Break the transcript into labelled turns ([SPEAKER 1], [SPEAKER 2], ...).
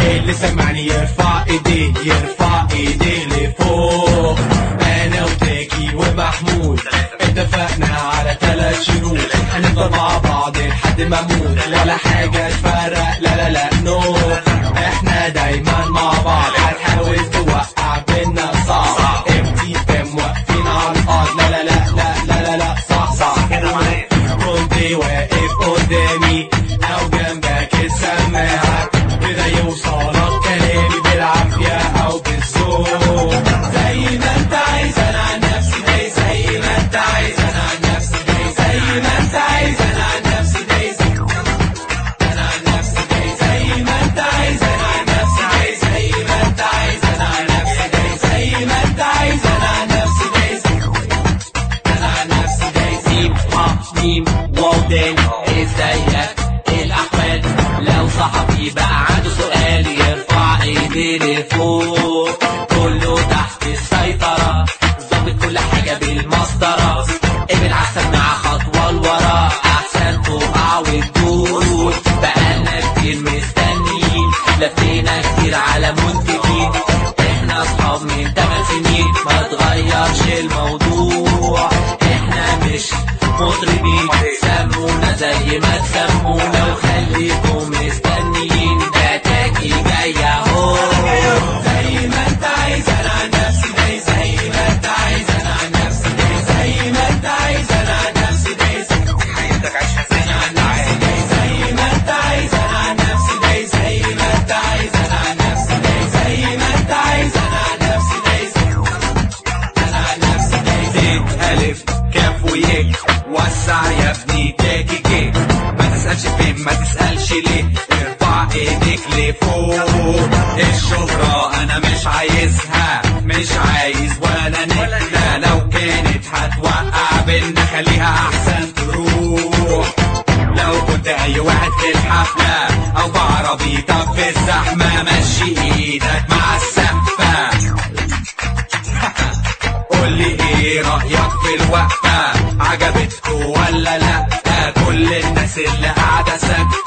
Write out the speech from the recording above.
[SPEAKER 1] اللي سمعني يرفع ايديه يرفع ايديه لفوق انا وتاكي ومحمود اتفقنا على ثلاث شروط هنفضل مع بعض لحد ما اموت ولا حاجه تفرق لا لا لا نو احنا دايما مع بعض هتحاول توقع بينا صعب امتي فم واقفين على الارض لا لا لا لا لا لا لا صح صح
[SPEAKER 2] كده معايا.
[SPEAKER 1] كنت واقف قدامي او جنبك السماعة كده يوصلك كلامي بالعافية او بالذوق زي ما انت عايز انا عن نفسي داي زي ما انت عايز انا عن نفسي داي زي ما انت عايز انا عن نفسي داي زي انا عن نفسي داي زي ما انت عايز انا عن نفسي داي زي ما انت عايز انا عن نفسي داي زي ما انت عايز انا عن نفسي داي انا عن نفسي داي
[SPEAKER 3] سيم ها ميم واودين ازيك ايه الاحوال لو صاحبي بقى عنده سؤال يرفع ايديه لفوق كله تحت السيطرة ظابط كل حاجة بالمسطرة ابعد عسل مع خطوة لورا احسن تقع وتدور بقالنا كتير مستنيين لفينا كتير على منتجين احنا اصحاب من 8 سنين ما تغيرش الموضوع احنا مش مطربين سمونا زي ما تسمونا وخليكم مستنيين اتاكي جاي اهو
[SPEAKER 1] زي ما انت عايز انا عن نفسي داي زي ما انت عايز انا عن نفسي داي زي ما انت عايز انا عن نفسي داي
[SPEAKER 2] حياتك عايشها زي ما انت عايز
[SPEAKER 1] زي ما انت عايز انا عن نفسي داي زي ما انت عايز انا عن نفسي داي زي ما انت عايز انا عن نفسي داي انا عن نفسي داي
[SPEAKER 2] زيت ألف كاف ويك وسع يا ابني تاكي كيك ما تسألش فين ما تسألش ليه ارفع ايديك لفوق الشهرة انا مش عايزها مش عايز ولا نكتة لو كانت هتوقع بينا خليها احسن تروح لو كنت اي واحد في الحفلة او في عربيتك في الزحمة مشي ايدك مع السقفة قولي ايه رأيك في الوقفة عجبتكوا ولا لا كل الناس اللي قاعدة ساكتة